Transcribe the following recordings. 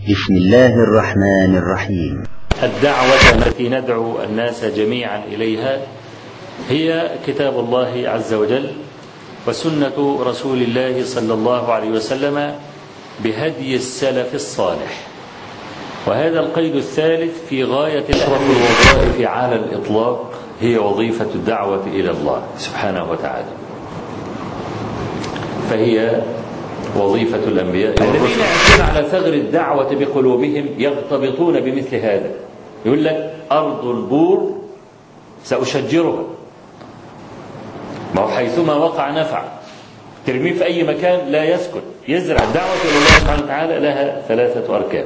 بسم الله الرحمن الرحيم الدعوة التي ندعو الناس جميعا إليها هي كتاب الله عز وجل وسنة رسول الله صلى الله عليه وسلم بهدي السلف الصالح وهذا القيد الثالث في غاية أشرف الوظائف على الإطلاق هي وظيفة الدعوة إلى الله سبحانه وتعالى فهي وظيفة الأنبياء الذين يعيشون على ثغر الدعوة بقلوبهم يغتبطون بمثل هذا يقول لك أرض البور سأشجرها ما هو حيثما وقع نفع ترميه في أي مكان لا يسكت يزرع الدعوة إلى الله سبحانه وتعالى لها ثلاثة أركان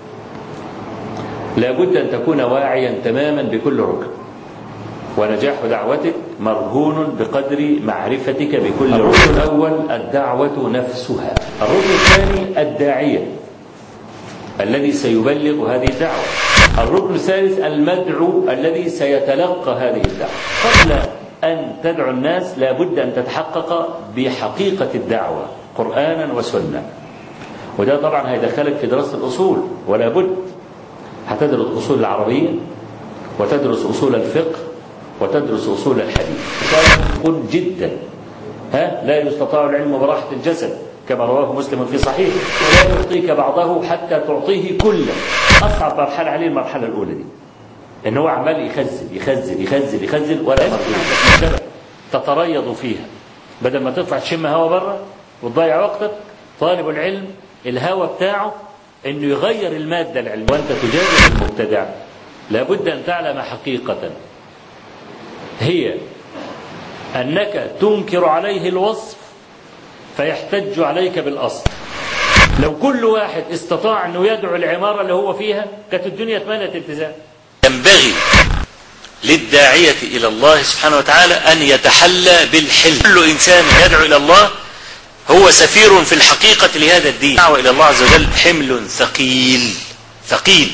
لا بد أن تكون واعيا تماما بكل ركن ونجاح دعوتك مرهون بقدر معرفتك بكل الركن الأول الدعوة نفسها الركن الثاني الداعية الذي سيبلغ هذه الدعوة الركن الثالث المدعو الذي سيتلقى هذه الدعوة قبل أن تدعو الناس لا بد أن تتحقق بحقيقة الدعوة قرآنا وسنة وده طبعا هيدخلك في دراسة الأصول ولا بد هتدرس أصول العربية وتدرس أصول الفقه وتدرس أصول الحديث قل جدا ها لا يستطاع العلم براحة الجسد كما رواه مسلم في صحيح ولا يعطيك بعضه حتى تعطيه كله أصعب مرحلة عليه المرحلة الأولى دي إن هو عمال يخزن يخزن يخزن يخزن ولا مرحلة تتريض فيها بدل ما تطلع تشم هوا بره وتضيع وقتك طالب العلم الهوى بتاعه انه يغير الماده العلميه وانت تجادل المبتدع لابد ان تعلم حقيقه هي انك تنكر عليه الوصف فيحتج عليك بالاصل لو كل واحد استطاع انه يدعو العماره اللي هو فيها كانت الدنيا اتمنت التزام ينبغي للداعية إلى الله سبحانه وتعالى أن يتحلى بالحلم كل إنسان يدعو إلى الله هو سفير في الحقيقة لهذا الدين دعوة إلى الله عز وجل حمل ثقيل ثقيل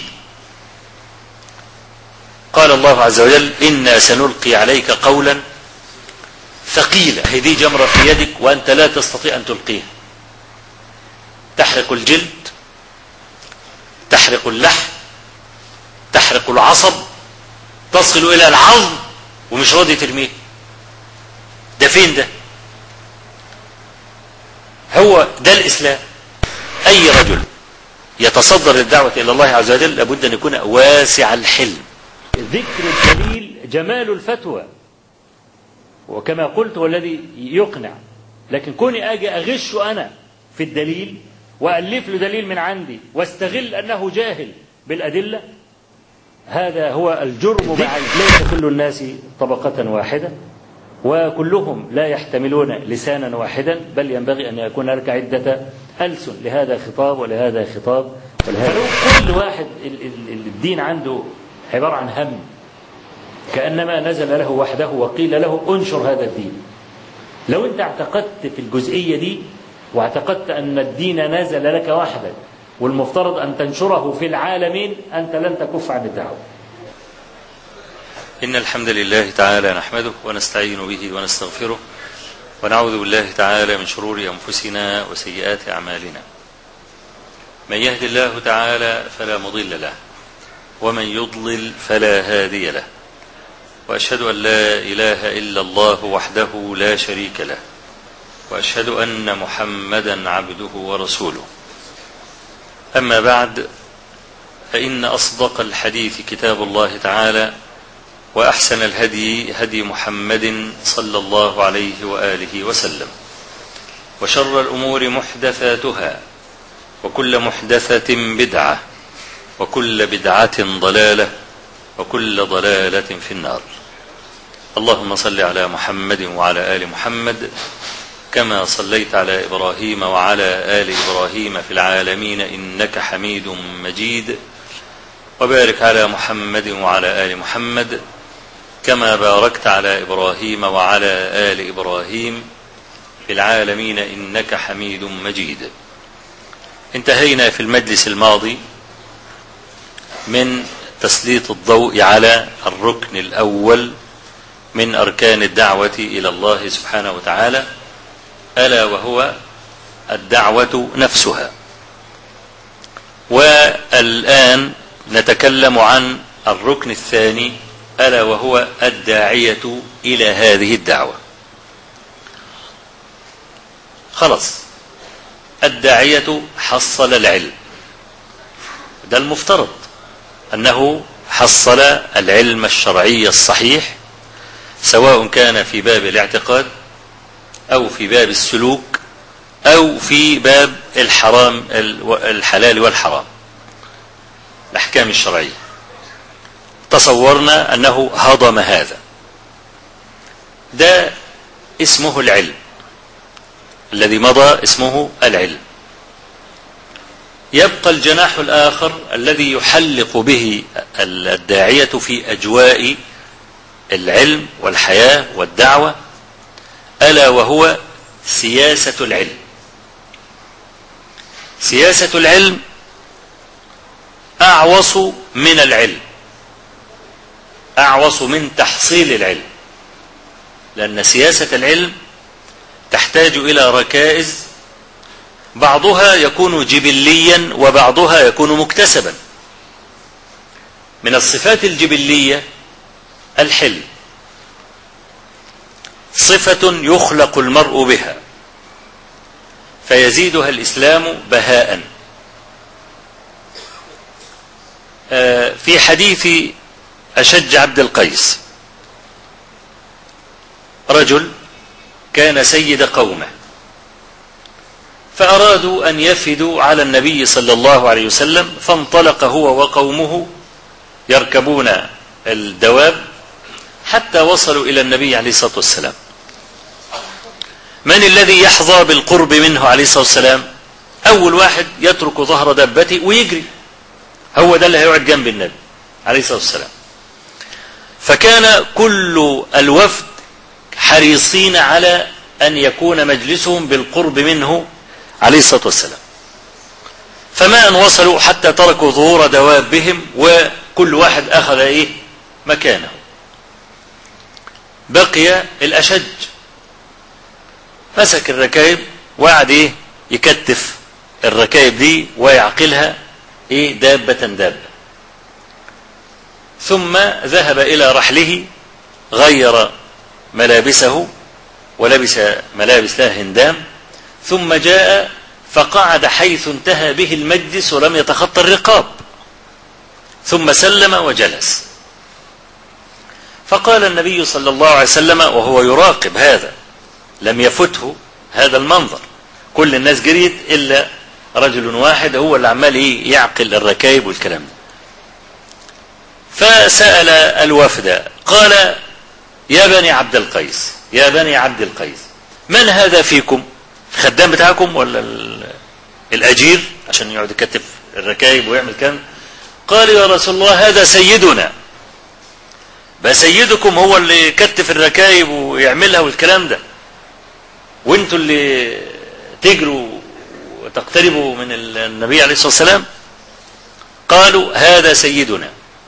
قال الله عز وجل إنا سنلقي عليك قولا ثقيلا هذه جمرة في يدك وأنت لا تستطيع أن تلقيها تحرق الجلد تحرق اللحم تحرق العصب تصل إلى العظم ومش راضي ترميه ده فين ده هو ده الإسلام أي رجل يتصدر الدعوة إلى الله عز وجل لابد أن يكون واسع الحلم ذكر الدليل جمال الفتوى وكما قلت والذي يقنع لكن كوني أجي أغش أنا في الدليل وألف له دليل من عندي واستغل أنه جاهل بالأدلة هذا هو الجرم مع ليس كل الناس طبقة واحدة وكلهم لا يحتملون لسانا واحدا بل ينبغي أن يكون هناك عدة ألسن لهذا خطاب ولهذا خطاب ولهذا كل واحد الدين عنده عبارة عن هم كأنما نزل له وحده وقيل له انشر هذا الدين لو أنت اعتقدت في الجزئية دي واعتقدت أن الدين نزل لك وحدك والمفترض أن تنشره في العالمين أنت لن تكف عن الدعوة إن الحمد لله تعالى نحمده ونستعين به ونستغفره ونعوذ بالله تعالى من شرور أنفسنا وسيئات أعمالنا من يهد الله تعالى فلا مضل له ومن يضلل فلا هادي له وأشهد أن لا إله إلا الله وحده لا شريك له وأشهد أن محمدا عبده ورسوله أما بعد فإن أصدق الحديث كتاب الله تعالى وأحسن الهدي هدي محمد صلى الله عليه وآله وسلم وشر الأمور محدثاتها وكل محدثة بدعة وكل بدعة ضلالة وكل ضلالة في النار اللهم صل على محمد وعلى آل محمد كما صليت على إبراهيم وعلى آل إبراهيم في العالمين إنك حميد مجيد وبارك على محمد وعلى آل محمد كما باركت على إبراهيم وعلى آل إبراهيم في العالمين إنك حميد مجيد انتهينا في المجلس الماضي من تسليط الضوء على الركن الأول من أركان الدعوة إلى الله سبحانه وتعالى ألا وهو الدعوة نفسها والآن نتكلم عن الركن الثاني ألا وهو الداعية إلى هذه الدعوة خلاص الداعية حصل العلم ده المفترض أنه حصل العلم الشرعي الصحيح سواء كان في باب الاعتقاد أو في باب السلوك أو في باب الحرام الحلال والحرام الأحكام الشرعية تصورنا أنه هضم هذا ده اسمه العلم الذي مضى اسمه العلم يبقى الجناح الآخر الذي يحلق به الداعية في أجواء العلم والحياة والدعوة ألا وهو سياسة العلم سياسة العلم أعوص من العلم أعوص من تحصيل العلم لأن سياسة العلم تحتاج إلى ركائز بعضها يكون جبليا وبعضها يكون مكتسبا من الصفات الجبلية الحلم صفة يخلق المرء بها فيزيدها الإسلام بهاء في حديث أشج عبد القيس رجل كان سيد قومه فأرادوا أن يفدوا على النبي صلى الله عليه وسلم فانطلق هو وقومه يركبون الدواب حتى وصلوا إلى النبي عليه الصلاة والسلام من الذي يحظى بالقرب منه عليه الصلاة والسلام أول واحد يترك ظهر دبته ويجري هو ده اللي هيقعد جنب النبي عليه الصلاة والسلام فكان كل الوفد حريصين على أن يكون مجلسهم بالقرب منه عليه الصلاة والسلام فما أن وصلوا حتى تركوا ظهور دوابهم وكل واحد أخذ إيه مكانه بقي الأشج مسك الركائب وقعد إيه يكتف الركائب دي ويعقلها إيه دابة دابة ثم ذهب إلى رحله غير ملابسه ولبس ملابس لها هندام ثم جاء فقعد حيث انتهى به المجلس ولم يتخطى الرقاب ثم سلم وجلس فقال النبي صلى الله عليه وسلم وهو يراقب هذا لم يفته هذا المنظر كل الناس جريت إلا رجل واحد هو اللي عمال ايه يعقل الركايب والكلام ده فسأل الوفد قال يا بني عبد القيس يا بني عبد القيس من هذا فيكم الخدام بتاعكم ولا الأجير عشان يقعد يكتف الركايب ويعمل كام قال يا رسول الله هذا سيدنا بقى سيدكم هو اللي يكتف الركايب ويعملها والكلام ده وانتوا اللي تجروا وتقتربوا من النبي عليه الصلاة والسلام قالوا هذا سيدنا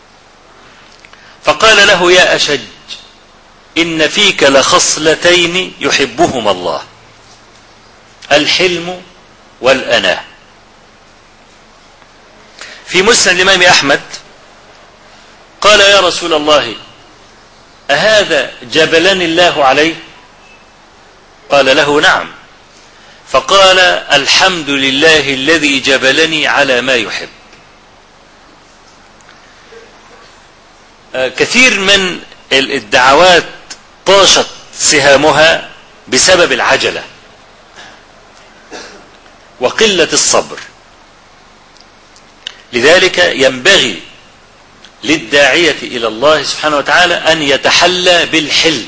فقال له يا أشج إن فيك لخصلتين يحبهما الله الحلم والأناة في مسند الإمام أحمد قال يا رسول الله أهذا جبلني الله عليه قال له نعم فقال الحمد لله الذي جبلني على ما يحب كثير من الدعوات طاشت سهامها بسبب العجله وقله الصبر لذلك ينبغي للداعيه الى الله سبحانه وتعالى ان يتحلى بالحلم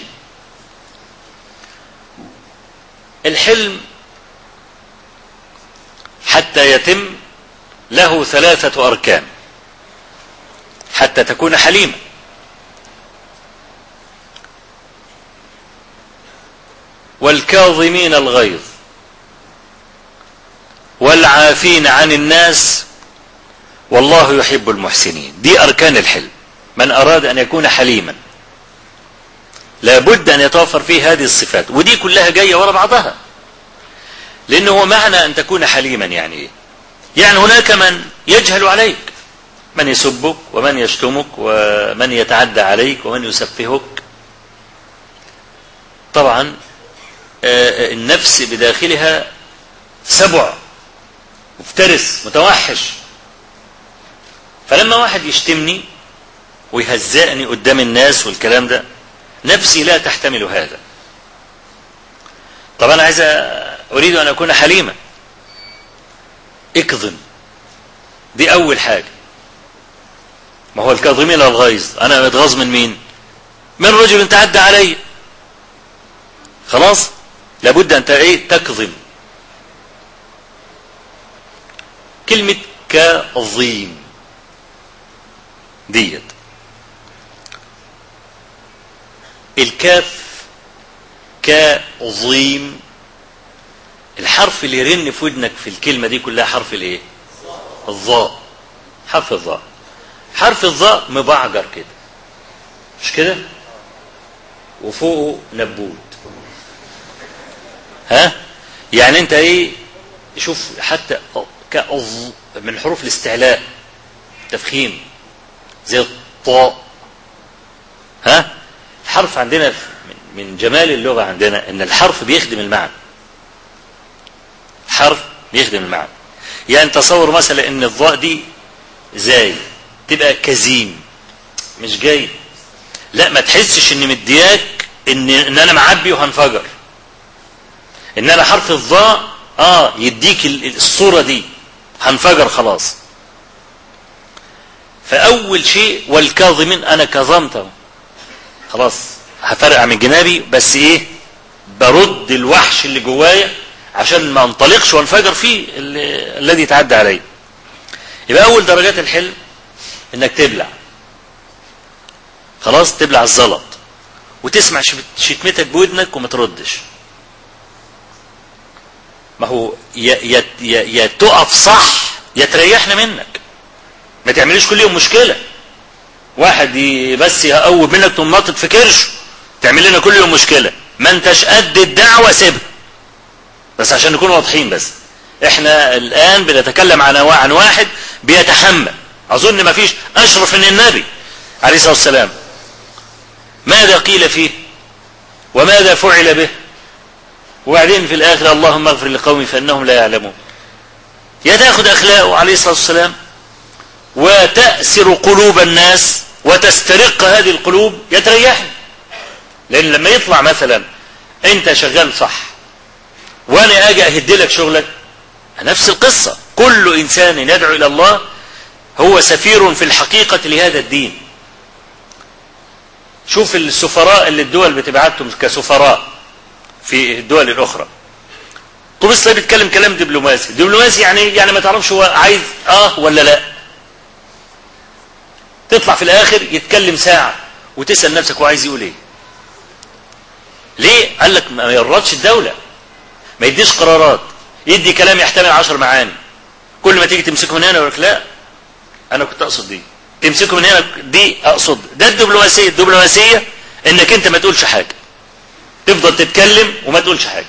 الحلم حتى يتم له ثلاثه اركان حتى تكون حليما والكاظمين الغيظ والعافين عن الناس والله يحب المحسنين دي أركان الحلم من أراد أن يكون حليما لابد أن يتوفر فيه هذه الصفات ودي كلها جاية ورا بعضها لأنه هو معنى أن تكون حليما يعني إيه يعني هناك من يجهل عليك من يسبك ومن يشتمك ومن يتعدى عليك ومن يسفهك طبعا النفس بداخلها سبع مفترس متوحش فلما واحد يشتمني ويهزأني قدام الناس والكلام ده نفسي لا تحتمل هذا طب انا عايز اريد ان اكون حليما اكظم دي اول حاجه ما هو الكاظمين الغيظ انا متغاظ من مين من رجل تعدى علي خلاص لابد ان ايه تكظم كلمة كظيم ديت الكاف كظيم الحرف اللي يرن في ودنك في الكلمة دي كلها حرف الايه الظاء حرف الظاء حرف الظاء مبعجر كده مش كده وفوقه نبوت ها يعني انت ايه شوف حتى كأظ من حروف الاستعلاء تفخيم زي الطاء ها الحرف عندنا من جمال اللغة عندنا ان الحرف بيخدم المعنى حرف بيخدم المعنى يعني تصور مثلا ان الضاء دي زاي تبقى كزيم مش جاي لا ما تحسش ان مدياك ان ان انا معبي وهنفجر ان انا حرف الضاء اه يديك الصورة دي هنفجر خلاص فاول شيء والكاظمين انا كظمته خلاص هفرقع من جنابي بس ايه برد الوحش اللي جوايا عشان ما انطلقش وانفجر فيه الذي يتعدى علي يبقى اول درجات الحلم انك تبلع خلاص تبلع الزلط وتسمع شتمتك بودنك وما تردش ما هو يا, يا, يا, يا تقف صح يا تريحنا منك ما تعمليش كل يوم مشكلة واحد بس يقوب منك تقوم ناطط في كرشه تعمل لنا كل يوم مشكلة ما انتش قد الدعوة سيبها بس عشان نكون واضحين بس احنا الان بنتكلم عن عن واحد بيتحمل اظن ما فيش اشرف من النبي عليه الصلاة والسلام ماذا قيل فيه وماذا فعل به وبعدين في الاخر اللهم اغفر لقومي فانهم لا يعلمون يا تاخذ اخلاقه عليه الصلاة والسلام وتأسر قلوب الناس وتسترق هذه القلوب يتريحني لان لما يطلع مثلا انت شغال صح وانا اجي اهد لك شغلك نفس القصة كل انسان يدعو الى الله هو سفير في الحقيقة لهذا الدين شوف السفراء اللي الدول بتبعتهم كسفراء في الدول الاخرى طب اصلا بيتكلم كلام دبلوماسي دبلوماسي يعني يعني ما تعرفش هو عايز اه ولا لا تطلع في الاخر يتكلم ساعة وتسأل نفسك هو عايز يقول ايه ليه قال لك ما يردش الدولة ما يديش قرارات يدي كلام يحتمل عشر معاني كل ما تيجي تمسكه من هنا يقول لك لا انا كنت اقصد دي تمسكه من هنا دي اقصد ده الدبلوماسية الدبلوماسية انك انت ما تقولش حاجة تفضل تتكلم وما تقولش حاجة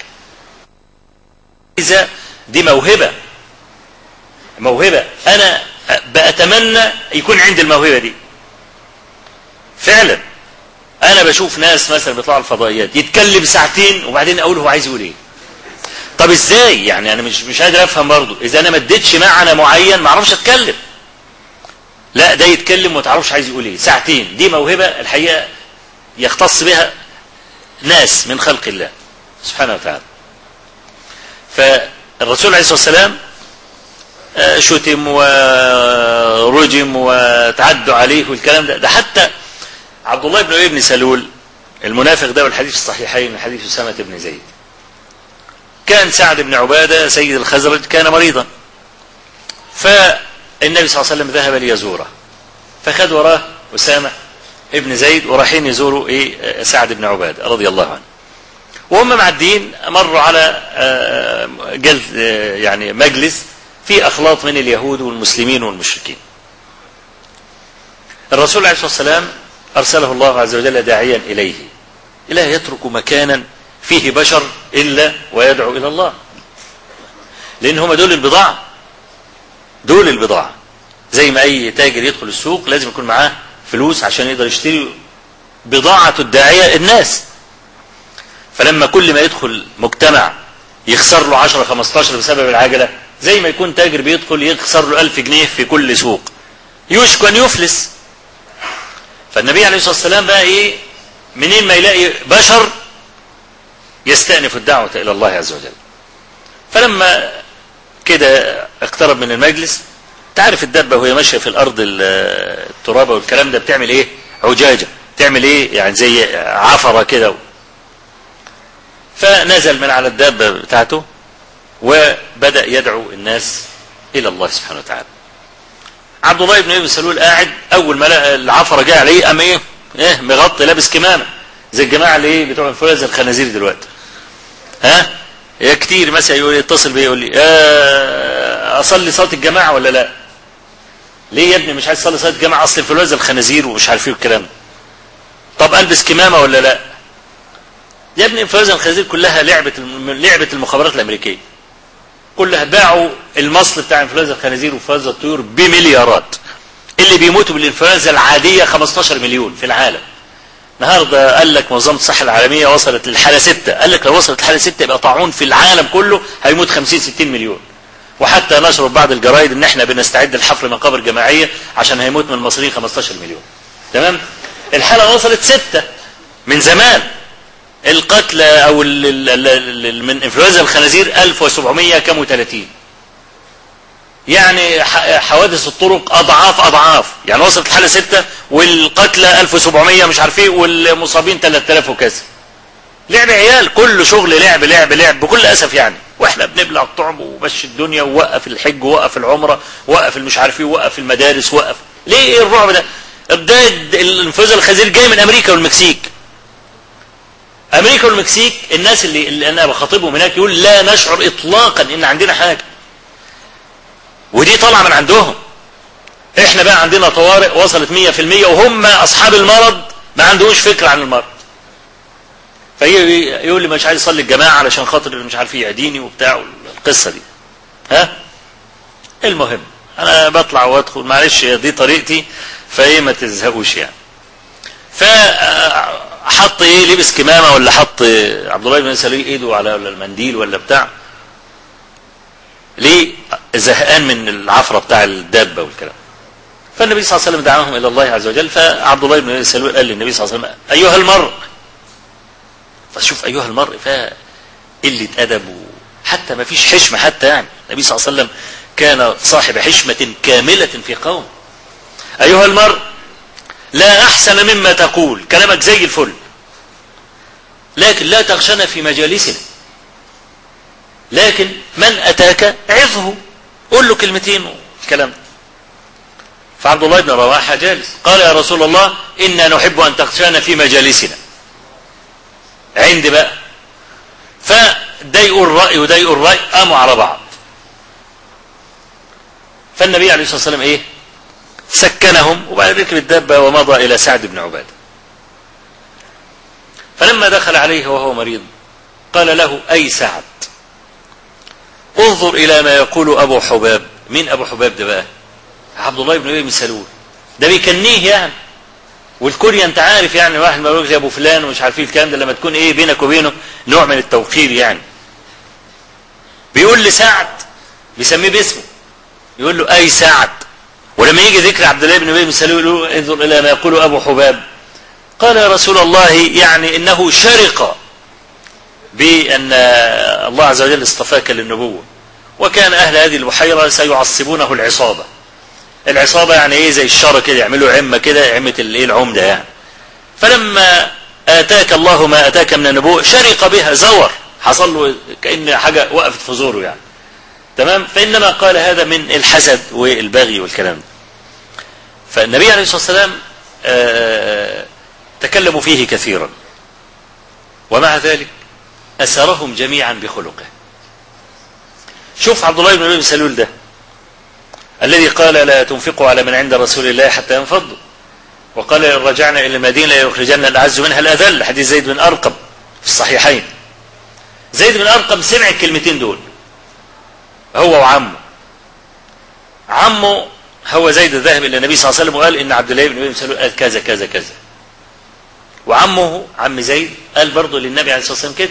اذا دي موهبة موهبة انا بأتمنى يكون عندي الموهبة دي فعلا انا بشوف ناس مثلا بيطلعوا الفضائيات يتكلم ساعتين وبعدين اقول هو عايز يقول ايه طب ازاي يعني انا مش مش قادر افهم برضه اذا انا ما اديتش معنى معين ما اعرفش اتكلم لا ده يتكلم وما تعرفش عايز يقول ايه ساعتين دي موهبه الحقيقه يختص بها ناس من خلق الله سبحانه وتعالى فالرسول عليه الصلاه والسلام شتم ورجم وتعدوا عليه والكلام ده ده حتى عبد الله بن ابي بن سلول المنافق ده والحديث الصحيحين من حديث أسامة بن زيد كان سعد بن عبادة سيد الخزرج كان مريضا فالنبي صلى الله عليه وسلم ذهب ليزوره فخد وراه أسامة ابن زيد ورايحين يزوروا ايه سعد بن عبادة رضي الله عنه وهم معديين مروا على جلد يعني مجلس في أخلاط من اليهود والمسلمين والمشركين الرسول عليه الصلاة والسلام أرسله الله عز وجل داعيا إليه لا يترك مكانا فيه بشر إلا ويدعو إلى الله لأن هم دول البضاعة دول البضاعة زي ما أي تاجر يدخل السوق لازم يكون معاه فلوس عشان يقدر يشتري بضاعة الداعية الناس فلما كل ما يدخل مجتمع يخسر له 10 15 بسبب العجلة زي ما يكون تاجر بيدخل يخسر له 1000 جنيه في كل سوق يوشك أن يفلس فالنبي عليه الصلاة والسلام بقى إيه منين ما يلاقي بشر يستأنف الدعوة إلى الله عز وجل فلما كده اقترب من المجلس تعرف الدبة وهي ماشية في الأرض الترابة والكلام ده بتعمل إيه عجاجة تعمل إيه يعني زي عفرة كده فنزل من على الدابة بتاعته وبدأ يدعو الناس إلى الله سبحانه وتعالى عبد الله بن ابي سلول قاعد اول ما لقى العفره جايه عليه قام ايه ايه مغطي لابس كمامه زي الجماعه اللي ايه بتوع انفلونزا الخنازير دلوقتي ها يا كتير مثلا يقول يتصل بيا يقول لي آه اصلي صلاه الجماعه ولا لا ليه يا ابني مش عايز تصلي صلاه الجماعه اصل انفلونزا الخنازير ومش عارف ايه الكلام ده طب البس كمامه ولا لا يا ابني انفلونزا الخنازير كلها لعبه لعبه المخابرات الامريكيه كلها باعوا المصل بتاع انفلونزا الخنازير وانفلونزا الطيور بمليارات اللي بيموتوا بالانفلونزا العاديه 15 مليون في العالم النهارده قال لك منظمه الصحه العالميه وصلت للحاله 6 قال لك لو وصلت الحاله 6 يبقى طاعون في العالم كله هيموت 50 60 مليون وحتى نشروا في بعض الجرايد ان احنا بنستعد لحفر مقابر جماعيه عشان هيموت من المصريين 15 مليون تمام الحاله وصلت 6 من زمان القتلى او ال ال ال من انفلونزا الخنازير 1700 كم و30 يعني حوادث الطرق اضعاف اضعاف يعني وصلت الحاله 6 والقتلى 1700 مش عارف ايه والمصابين 3000 وكذا لعب عيال كله شغل لعب لعب لعب بكل اسف يعني واحنا بنبلع الطعم ومشي الدنيا ووقف الحج ووقف العمره ووقف المش عارف ايه ووقف المدارس وقف ليه ايه الرعب ده؟ ده الانفلونزا الخنازير جاي من امريكا والمكسيك امريكا والمكسيك الناس اللي, اللي انا بخاطبهم هناك يقول لا نشعر اطلاقا ان عندنا حاجه ودي طالعه من عندهم احنا بقى عندنا طوارئ وصلت 100% وهم اصحاب المرض ما عندهمش فكره عن المرض فيقول لي مش عايز اصلي الجماعه علشان خاطر مش عارف يعديني وبتاع القصه دي ها المهم انا بطلع وادخل معلش دي طريقتي فايه ما تزهقوش يعني ف حط ايه لبس كمامه ولا حط عبد الله بن سلول ايده على المنديل ولا بتاع ليه زهقان من العفره بتاع الدابه والكلام فالنبي صلى الله عليه وسلم دعاهم الى الله عز وجل فعبد الله بن سلول قال للنبي صلى الله عليه وسلم ايها المرء فشوف ايها المرء فقله ادب حتى ما فيش حشمه حتى يعني النبي صلى الله عليه وسلم كان صاحب حشمه كامله في قوم ايها المرء لا أحسن مما تقول كلامك زي الفل لكن لا تغشنا في مجالسنا لكن من أتاك عظه قل له كلمتين والكلام فعبد الله بن رواحة جالس قال يا رسول الله إنا نحب أن تغشانا في مجالسنا عندي بقى فده يقول رأي وده يقول رأي قاموا على بعض فالنبي عليه الصلاة والسلام إيه سكنهم وبعد ركب الدابة ومضى إلى سعد بن عبادة فلما دخل عليه وهو مريض قال له أي سعد انظر إلى ما يقول أبو حباب مين أبو حباب ده بقى عبد الله بن أبي بن سلول ده بيكنيه يعني والكنية انت عارف يعني واحد ما يقولش ابو فلان ومش عارفين الكلام ده لما تكون ايه بينك وبينه نوع من التوقير يعني بيقول لسعد بيسميه باسمه يقول له اي سعد ولما يجي ذكر عبد الله بن ابي بن سلول يقول انظر الى ما يقول ابو حباب قال يا رسول الله يعني انه شرق بان الله عز وجل اصطفاك للنبوه وكان اهل هذه البحيره سيعصبونه العصابه العصابه يعني ايه زي الشر كده يعملوا عمه كده عمه الايه العمده يعني فلما اتاك الله ما اتاك من النبوه شرق بها زور حصل له كان حاجه وقفت في زوره يعني تمام فإنما قال هذا من الحسد والبغي والكلام ده فالنبي عليه الصلاة والسلام تكلموا فيه كثيرا ومع ذلك أسرهم جميعا بخلقه شوف عبد الله بن ابي سلول ده الذي قال لا تنفقوا على من عند رسول الله حتى ينفضوا وقال إن رجعنا إلى المدينة يخرجن الأعز منها الأذل حديث زيد بن أرقم في الصحيحين زيد بن أرقم سمع الكلمتين دول هو وعمه عمه هو زيد ذهب الى النبي صلى الله عليه وسلم وقال ان عبد الله بن ابي بن سلول قال كذا كذا كذا وعمه عم زيد قال برضه للنبي عليه الصلاه والسلام كده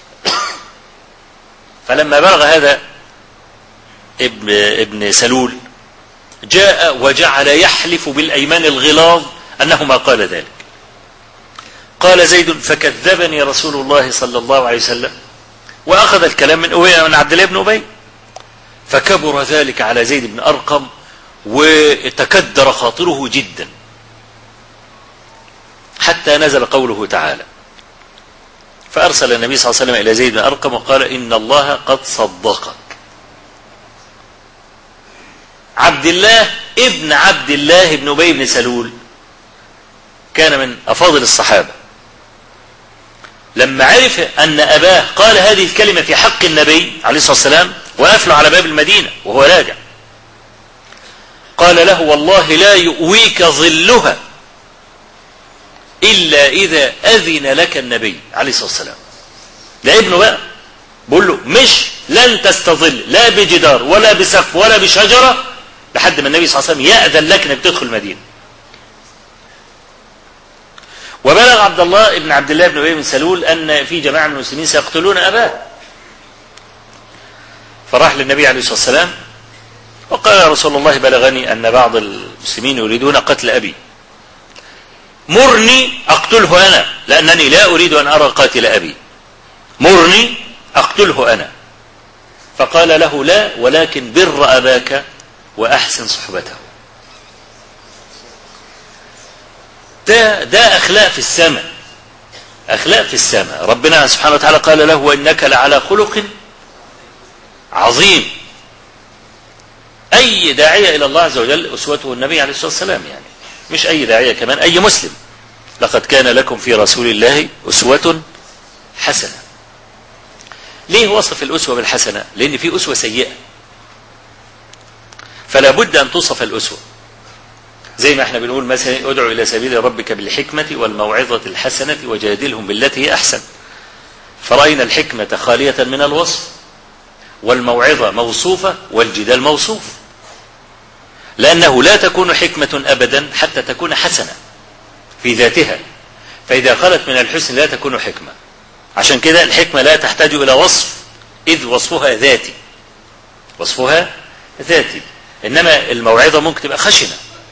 فلما بلغ هذا ابن ابن سلول جاء وجعل يحلف بالايمان الغلاظ انه ما قال ذلك قال زيد فكذبني رسول الله صلى الله عليه وسلم واخذ الكلام من من عبد الله بن ابي فكبر ذلك على زيد بن ارقم وتكدر خاطره جدا حتى نزل قوله تعالى فارسل النبي صلى الله عليه وسلم الى زيد بن ارقم وقال ان الله قد صدقك عبد الله ابن عبد الله بن ابي بن سلول كان من افاضل الصحابه لما عرف ان اباه قال هذه الكلمه في حق النبي عليه الصلاه والسلام وقف له على باب المدينه وهو راجع قال له والله لا يؤويك ظلها الا اذا اذن لك النبي عليه الصلاه والسلام ده ابنه بقى بقول له مش لن تستظل لا بجدار ولا بسقف ولا بشجره لحد ما النبي صلى الله عليه وسلم ياذن لك انك تدخل المدينه وبلغ عبد الله ابن عبد الله بن ابي بن سلول ان في جماعه من المسلمين سيقتلون اباه فراح للنبي عليه الصلاه والسلام وقال يا رسول الله بلغني ان بعض المسلمين يريدون قتل ابي مرني اقتله انا لانني لا اريد ان ارى قاتل ابي مرني اقتله انا فقال له لا ولكن بر اباك واحسن صحبته ده ده اخلاق في السماء اخلاق في السماء ربنا سبحانه وتعالى قال له وانك لعلى خلق عظيم اي داعيه الى الله عز وجل اسوته النبي عليه الصلاه والسلام يعني مش اي داعيه كمان اي مسلم لقد كان لكم في رسول الله اسوه حسنه ليه وصف الاسوه بالحسنه لان في اسوه سيئه فلا بد ان توصف الاسوه زي ما احنا بنقول مثلا ادعو الى سبيل ربك بالحكمه والموعظه الحسنه وجادلهم بالتي هي احسن فراينا الحكمه خاليه من الوصف والموعظه موصوفه والجدال موصوف لانه لا تكون حكمه ابدا حتى تكون حسنه في ذاتها فاذا خلت من الحسن لا تكون حكمه عشان كده الحكمه لا تحتاج الى وصف اذ وصفها ذاتي وصفها ذاتي انما الموعظه ممكن تبقى خشنه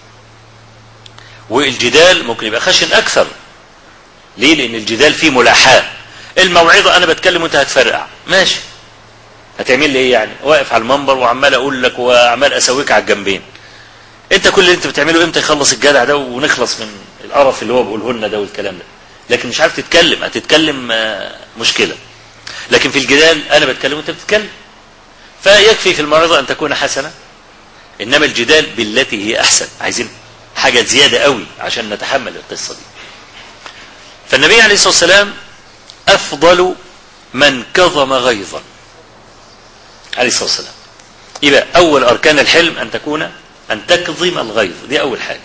والجدال ممكن يبقى خشن اكثر ليه لان الجدال فيه ملاحاه الموعظه انا بتكلم وانت هتفرقع ماشي هتعمل لي ايه يعني واقف على المنبر وعمال اقول لك وعمال اسويك على الجنبين انت كل اللي انت بتعمله امتى يخلص الجدع ده ونخلص من القرف اللي هو بيقوله لنا ده والكلام ده لكن مش عارف تتكلم هتتكلم مشكله لكن في الجدال انا بتكلم وانت بتتكلم فيكفي في الموعظه ان تكون حسنه انما الجدال بالتي هي احسن عايزين حاجه زياده قوي عشان نتحمل القصه دي فالنبي عليه الصلاه والسلام افضل من كظم غيظا عليه الصلاه والسلام يبقى اول اركان الحلم ان تكون ان تكظم الغيظ دي اول حاجه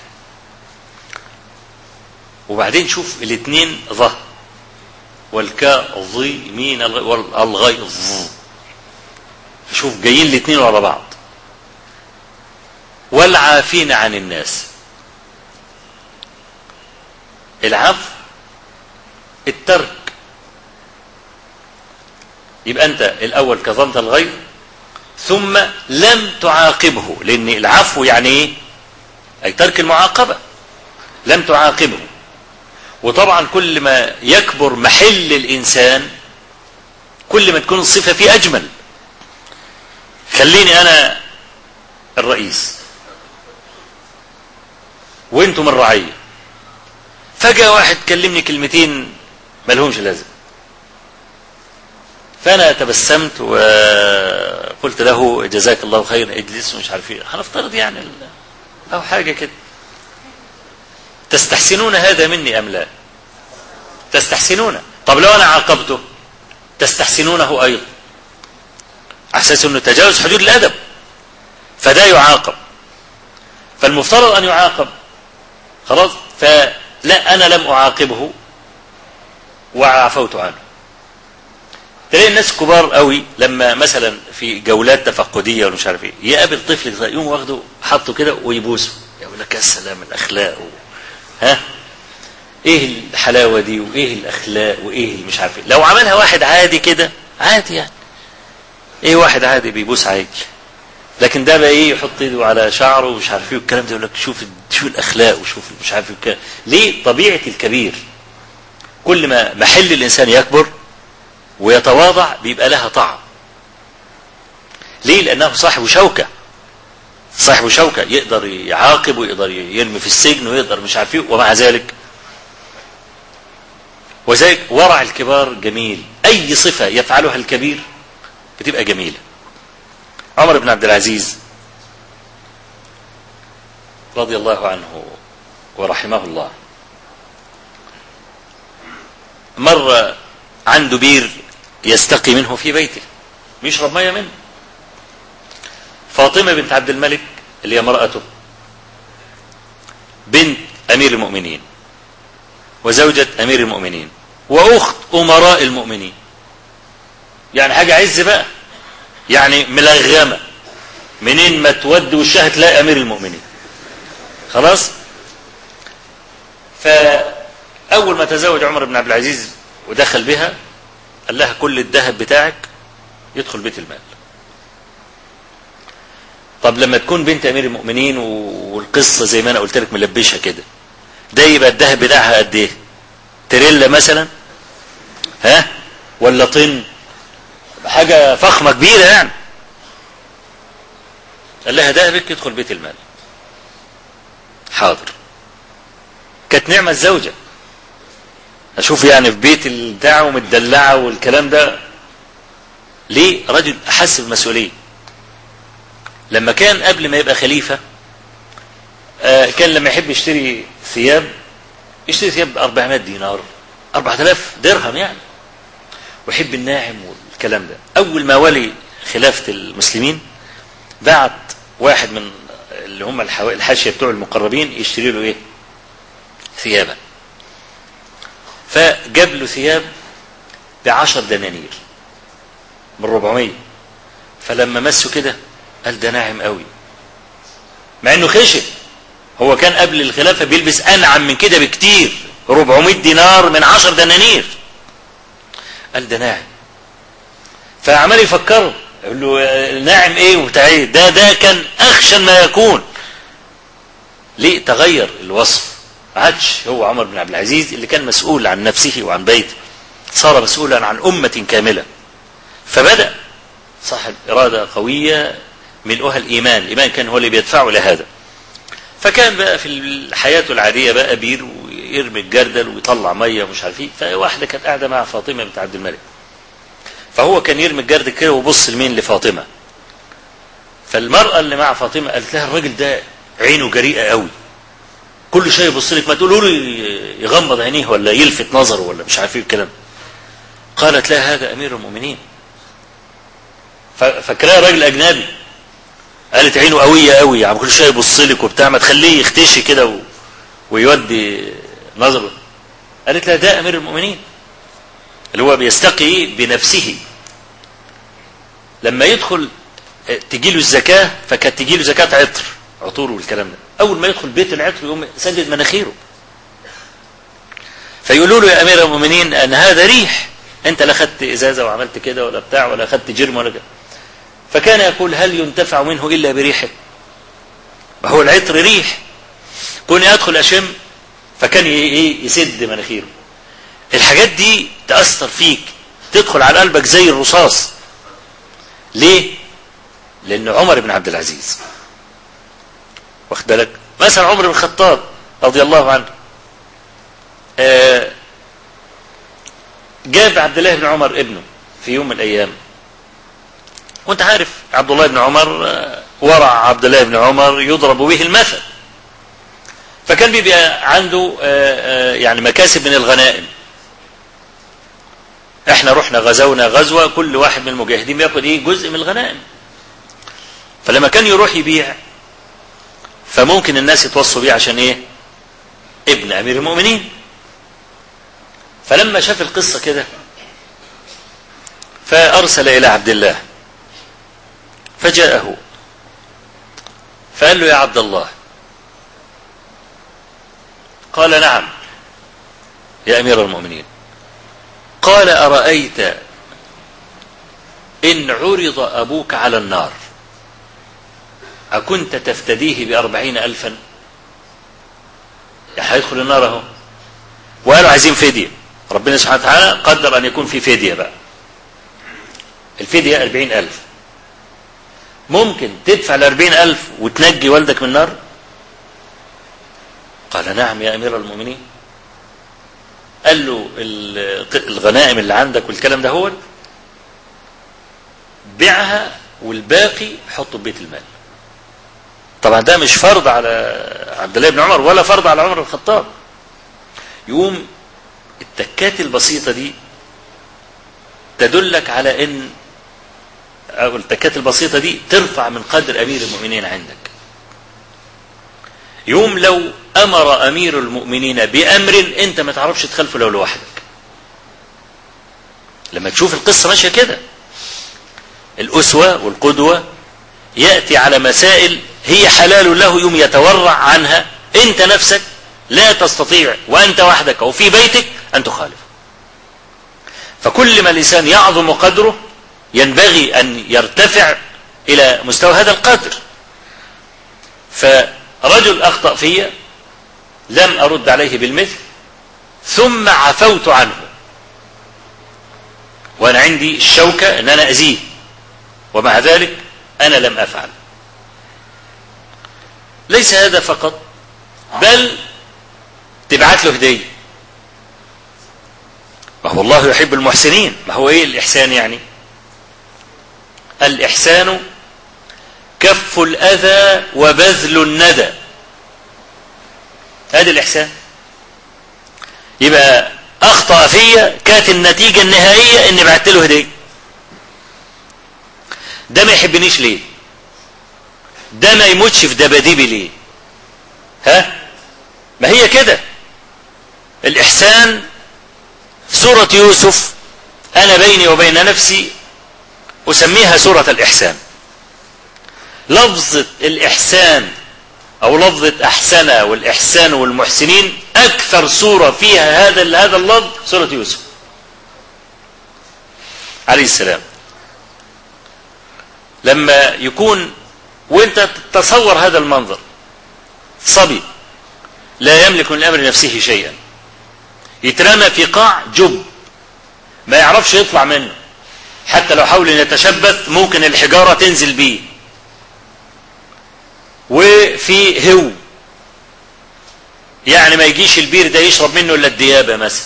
وبعدين شوف الاثنين ظه والكاظمين الغيظ شوف جايين الاثنين ورا بعض والعافين عن الناس العفو الترك يبقى انت الاول كظمت الغيظ ثم لم تعاقبه لان العفو يعني ايه اي ترك المعاقبه لم تعاقبه وطبعا كل ما يكبر محل الانسان كل ما تكون الصفه فيه اجمل خليني انا الرئيس وانتم الرعيه فجاه واحد كلمني كلمتين ملهمش لازم فانا تبسمت وقلت له جزاك الله خيرا اجلس ومش عارف ايه هنفترض يعني او حاجه كده تستحسنون هذا مني ام لا تستحسنون طب لو انا عاقبته تستحسنونه ايضا على اساس انه تجاوز حدود الادب فده يعاقب فالمفترض ان يعاقب خلاص فلا انا لم اعاقبه وعفوت عنه تلاقي الناس كبار قوي لما مثلا في جولات تفقديه ولا مش عارف ايه يقابل طفل صغير يقوم واخده حاطه كده ويبوسه يقول لك يا سلام الاخلاق و... ها ايه الحلاوه دي وايه الاخلاق وايه اللي مش عارف ايه لو عملها واحد عادي كده عادي يعني ايه واحد عادي بيبوس عيل لكن ده بقى ايه يحط ايده على شعره ومش عارف ايه والكلام ده يقول لك شوف شوف الاخلاق وشوف مش عارف ايه والكلام. ليه طبيعه الكبير كل ما محل الانسان يكبر ويتواضع بيبقى لها طعم ليه لانه صاحب شوكه صاحب شوكه يقدر يعاقب ويقدر يرمي في السجن ويقدر مش عارف ايه ومع ذلك وذلك ورع الكبار جميل اي صفه يفعلها الكبير بتبقى جميله عمر بن عبد العزيز رضي الله عنه ورحمه الله مر عنده بير يستقي منه في بيته بيشرب ميه منه فاطمه بنت عبد الملك اللي هي امراته بنت امير المؤمنين وزوجة امير المؤمنين واخت امراء المؤمنين يعني حاجه عز بقى يعني ملغمه منين ما تودي وشها تلاقي امير المؤمنين خلاص فاول ما تزوج عمر بن عبد العزيز ودخل بها قال لها كل الذهب بتاعك يدخل بيت المال طب لما تكون بنت امير المؤمنين والقصه زي ما انا قلت لك ملبشها كده ده يبقى الذهب بتاعها قد ايه تريلا مثلا ها ولا طن حاجه فخمه كبيره يعني قال لها ذهبك يدخل بيت المال حاضر كانت نعمه الزوجه اشوف يعني في بيت البتاع ومتدلعه والكلام ده ليه رجل احس بالمسؤوليه لما كان قبل ما يبقى خليفه آه كان لما يحب يشتري ثياب يشتري ثياب ب 400 دينار 4000 درهم يعني ويحب الناعم والكلام ده اول ما ولي خلافه المسلمين بعت واحد من اللي هم الحاشيه بتوع المقربين يشتري له ايه ثيابا فجاب له ثياب بعشر دنانير من 400 فلما مسه كده قال ده ناعم قوي مع انه خشن هو كان قبل الخلافه بيلبس انعم من كده بكتير 400 دينار من 10 دنانير قال ده ناعم فعمال يفكره يقول له ناعم ايه وبتاع ايه ده ده كان اخشن ما يكون ليه تغير الوصف عادش هو عمر بن عبد العزيز اللي كان مسؤول عن نفسه وعن بيته صار مسؤولا عن أمة كاملة فبدأ صاحب إرادة قوية ملؤها الإيمان الإيمان كان هو اللي بيدفعه لهذا فكان بقى في حياته العادية بقى بير ويرمي الجردل ويطلع مية ومش عارف ايه فواحدة كانت قاعدة مع فاطمة بنت عبد الملك فهو كان يرمي الجردل كده ويبص لمين لفاطمة فالمرأة اللي مع فاطمة قالت لها الراجل ده عينه جريئة قوي كل شيء يبص لك ما تقولوا له يغمض عينيه ولا يلفت نظره ولا مش عارف ايه الكلام قالت لا هذا امير المؤمنين فاكراه راجل اجنبي قالت عينه قويه قوي يعني كل شيء يبص لك وبتاع ما تخليه يختشي كده و... ويودي نظره قالت لا ده امير المؤمنين اللي هو بيستقي بنفسه لما يدخل تجي له الزكاه فكانت تجي له زكاه عطر عطور والكلام ده اول ما يدخل بيت العطر يقوم سدد مناخيره فيقولوا له يا امير المؤمنين ان هذا ريح انت لا خدت ازازه وعملت كده ولا بتاع ولا خدت جرم ولا كده فكان يقول هل ينتفع منه الا بريحه وهو العطر ريح كوني ادخل اشم فكان ايه يسد مناخيره الحاجات دي تاثر فيك تدخل على قلبك زي الرصاص ليه لان عمر بن عبد العزيز واخد بالك مثلا عمر بن الخطاب رضي الله عنه آه جاب عبد الله بن عمر ابنه في يوم من الايام وانت عارف عبد الله بن عمر آه ورع عبد الله بن عمر يضرب به المثل فكان بيبقى عنده آه يعني مكاسب من الغنائم احنا رحنا غزونا غزوة كل واحد من المجاهدين بياخد ايه جزء من الغنائم فلما كان يروح يبيع فممكن الناس يتوصوا بيه عشان ايه ابن امير المؤمنين فلما شاف القصة كده فأرسل إلى عبد الله فجاءه فقال له يا عبد الله قال نعم يا أمير المؤمنين قال أرأيت إن عرض أبوك على النار أكنت تفتديه بأربعين ألفا هيدخل النار اهو وقالوا عايزين فدية ربنا سبحانه وتعالى قدر أن يكون في فدية بقى الفدية أربعين ألف ممكن تدفع الأربعين ألف وتنجي والدك من النار قال نعم يا أمير المؤمنين قال له الغنائم اللي عندك والكلام ده هو بيعها والباقي حطه في بيت المال طبعا ده مش فرض على عبد الله بن عمر ولا فرض على عمر الخطاب يقوم التكات البسيطة دي تدلك على ان او التكات البسيطة دي ترفع من قدر امير المؤمنين عندك يوم لو امر امير المؤمنين بامر انت ما تعرفش تخلفه لو لوحدك لما تشوف القصة ماشية كده الاسوة والقدوة يأتي على مسائل هي حلال له يوم يتورع عنها انت نفسك لا تستطيع وانت وحدك او في بيتك ان تخالف فكل ما الانسان يعظم قدره ينبغي ان يرتفع الى مستوى هذا القدر فرجل اخطأ في لم ارد عليه بالمثل ثم عفوت عنه وانا عندي الشوكة ان انا ازيه ومع ذلك انا لم افعل ليس هذا فقط بل تبعت له هدية ما هو الله يحب المحسنين ما هو ايه الإحسان يعني الإحسان كف الأذى وبذل الندى هذا الإحسان يبقى أخطأ فيا كانت النتيجة النهائية إني بعت له هدية ده ما يحبنيش ليه ده ما يموتش في دباديبي ليه ها ما هي كده الإحسان في سورة يوسف أنا بيني وبين نفسي أسميها سورة الإحسان لفظة الإحسان أو لفظة أحسن والإحسان والمحسنين أكثر سورة فيها هذا هذا اللفظ سورة يوسف عليه السلام لما يكون وانت تتصور هذا المنظر صبي لا يملك من امر نفسه شيئا يترمى في قاع جب ما يعرفش يطلع منه حتى لو حاول ان يتشبث ممكن الحجارة تنزل بيه وفي هو يعني ما يجيش البير ده يشرب منه الا الديابة مثلا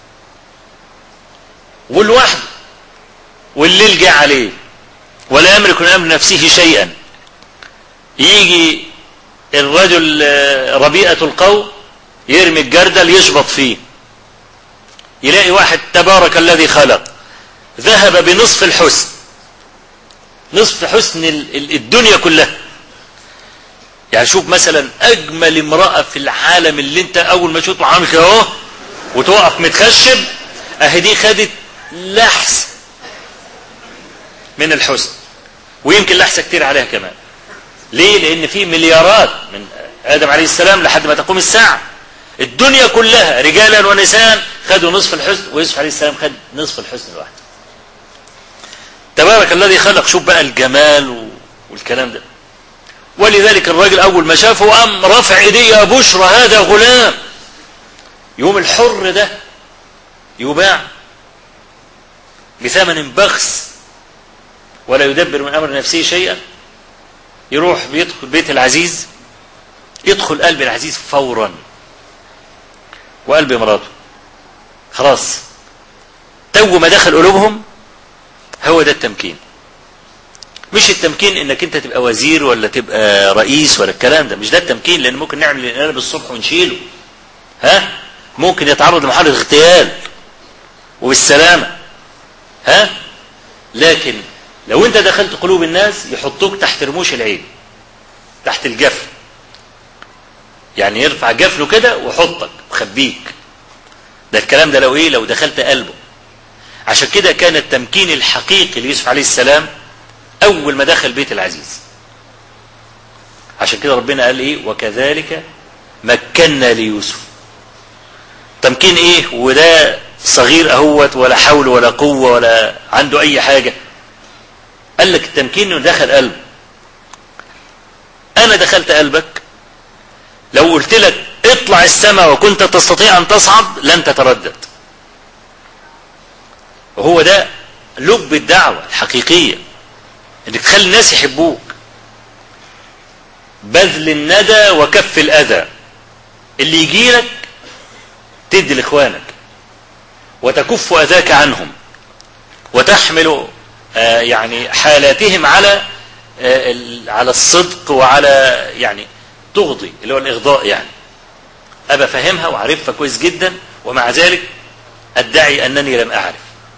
والوحد والليل جه عليه ولا يملك من امر نفسه شيئا يجي الرجل ربيئة القوم يرمي الجردل يشبط فيه يلاقي واحد تبارك الذي خلق ذهب بنصف الحسن نصف حسن الدنيا كلها يعني شوف مثلا اجمل امرأة في العالم اللي انت اول ما تشوفه عامل كده اهو وتقف متخشب اهي دي خدت لحس من الحسن ويمكن لحسة كتير عليها كمان ليه لان في مليارات من ادم عليه السلام لحد ما تقوم الساعة الدنيا كلها رجالا ونساء خدوا نصف الحسن ويوسف عليه السلام خد نصف الحسن لوحده تبارك الذي خلق شوف بقى الجمال والكلام ده ولذلك الراجل اول ما شافه قام رفع ايديه يا بشرى هذا غلام يوم الحر ده يباع بثمن بخس ولا يدبر من امر نفسه شيئا يروح بيدخل بيت العزيز يدخل قلب العزيز فورا وقلب مراته خلاص تو ما دخل قلوبهم هو ده التمكين مش التمكين انك انت تبقى وزير ولا تبقى رئيس ولا الكلام ده مش ده التمكين لان ممكن نعمل الانقلاب الصبح ونشيله ها ممكن يتعرض لمحاولة اغتيال وبالسلامة ها لكن لو انت دخلت قلوب الناس يحطوك تحت رموش العين تحت الجفن يعني يرفع جفنه كده ويحطك وخبيك ده الكلام ده لو ايه لو دخلت قلبه عشان كده كان التمكين الحقيقي ليوسف عليه السلام أول ما دخل بيت العزيز عشان كده ربنا قال إيه وكذلك مكنا ليوسف تمكين إيه وده صغير أهوت ولا حول ولا قوة ولا عنده أي حاجة قال لك التمكين انه دخل قلبه انا دخلت قلبك لو قلت لك اطلع السماء وكنت تستطيع ان تصعد لن تتردد وهو ده لب الدعوة الحقيقية انك تخلي الناس يحبوك بذل الندى وكف الاذى اللي يجي لك تدي لاخوانك وتكف اذاك عنهم وتحمل آه يعني حالاتهم على آه على الصدق وعلى يعني تغضي اللي هو الاغضاء يعني ابى فاهمها وعارفها كويس جدا ومع ذلك ادعي انني لم اعرف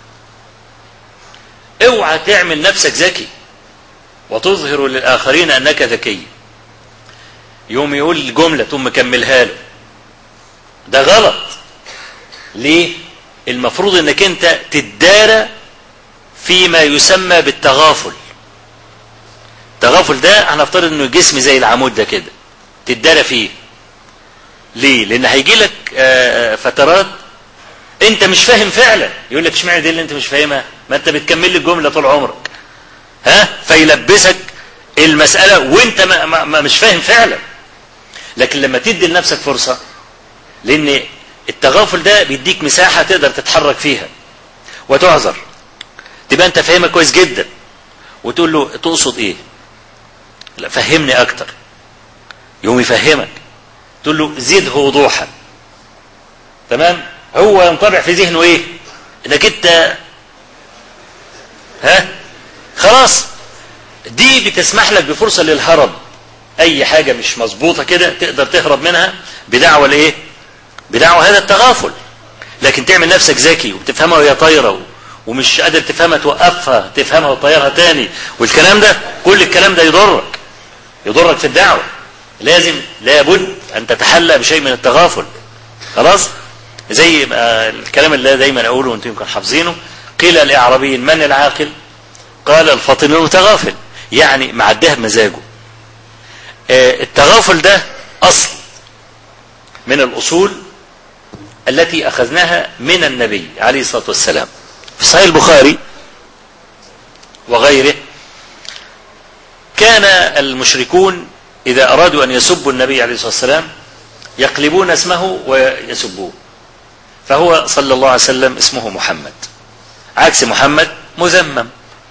اوعى تعمل نفسك ذكي وتظهر للاخرين انك ذكي يوم يقول الجمله ثم كملها له ده غلط ليه المفروض انك انت تدارى فيما يسمى بالتغافل التغافل ده هنفترض انه جسم زي العمود ده كده تدارى فيه ليه لان هيجي لك فترات انت مش فاهم فعلا يقول لك اشمعنى دي اللي انت مش فاهمها ما انت بتكمل لي الجمله طول عمرك ها فيلبسك المساله وانت ما ما ما مش فاهم فعلا لكن لما تدي لنفسك فرصه لان التغافل ده بيديك مساحه تقدر تتحرك فيها وتعذر تبقى انت فاهمها كويس جدا وتقول له تقصد ايه لا فهمني اكتر يوم يفهمك تقول له زده وضوحا تمام هو ينطبع في ذهنه ايه انك انت ها خلاص دي بتسمح لك بفرصة للهرب اي حاجة مش مظبوطة كده تقدر تهرب منها بدعوة الايه بدعوة هذا التغافل لكن تعمل نفسك ذكي وبتفهمها وهي طايرة ومش قادر تفهمها توقفها تفهمها وتطيرها تاني والكلام ده كل الكلام ده يضرك يضرك في الدعوة لازم لابد ان تتحلى بشيء من التغافل خلاص زي الكلام اللي دايما اقوله وانتم يمكن حافظينه قيل لاعرابي من العاقل قال الفاطن المتغافل يعني معدها بمزاجه التغافل ده اصل من الاصول التي اخذناها من النبي عليه الصلاه والسلام في صحيح البخاري وغيره كان المشركون إذا أرادوا أن يسبوا النبي عليه الصلاة والسلام يقلبون اسمه ويسبوه فهو صلى الله عليه وسلم اسمه محمد عكس محمد مذمم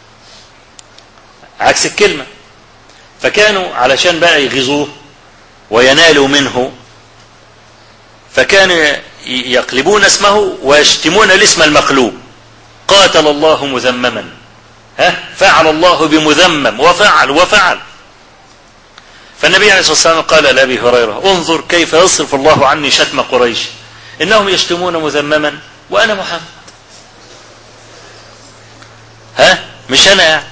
عكس الكلمة فكانوا علشان بقى يغيظوه وينالوا منه فكانوا يقلبون اسمه ويشتمون الاسم المقلوب قاتل الله مذمما ها فعل الله بمذمم وفعل وفعل فالنبي عليه الصلاة والسلام قال لأبي هريرة انظر كيف يصرف الله عني شتم قريش إنهم يشتمون مذمما وأنا محمد ها مش أنا يعني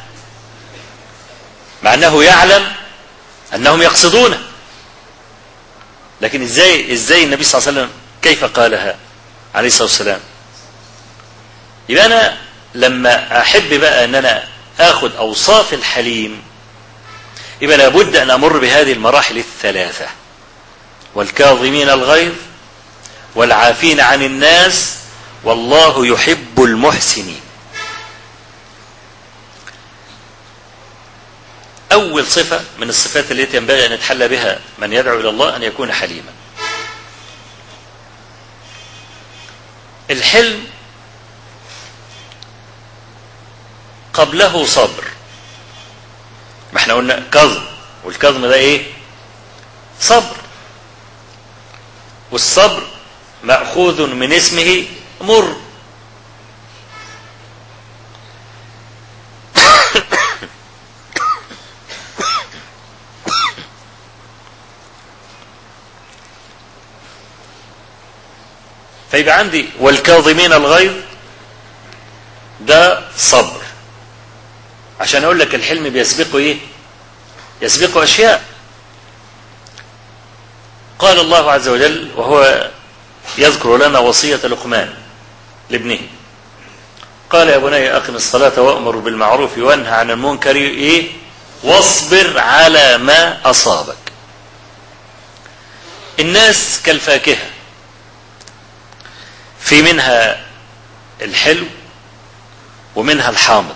مع أنه يعلم أنهم يقصدونه لكن إزاي إزاي النبي صلى الله عليه وسلم كيف قالها عليه الصلاة والسلام يبقى أنا لما أحب بقى أن أنا آخذ أوصاف الحليم يبقى لابد أن أمر بهذه المراحل الثلاثة والكاظمين الغيظ والعافين عن الناس والله يحب المحسنين أول صفة من الصفات التي ينبغي أن يتحلى بها من يدعو إلى الله أن يكون حليما الحلم قبله صبر ما احنا قلنا كظم والكظم ده ايه صبر والصبر مأخوذ من اسمه مر فيبقى عندي والكاظمين الغيظ ده صبر عشان اقول لك الحلم بيسبقه ايه يسبقه اشياء قال الله عز وجل وهو يذكر لنا وصية لقمان لابنه قال يا بني أقم الصلاة وأمر بالمعروف وانهى عن المنكر إيه واصبر على ما أصابك الناس كالفاكهة في منها الحلو ومنها الحامض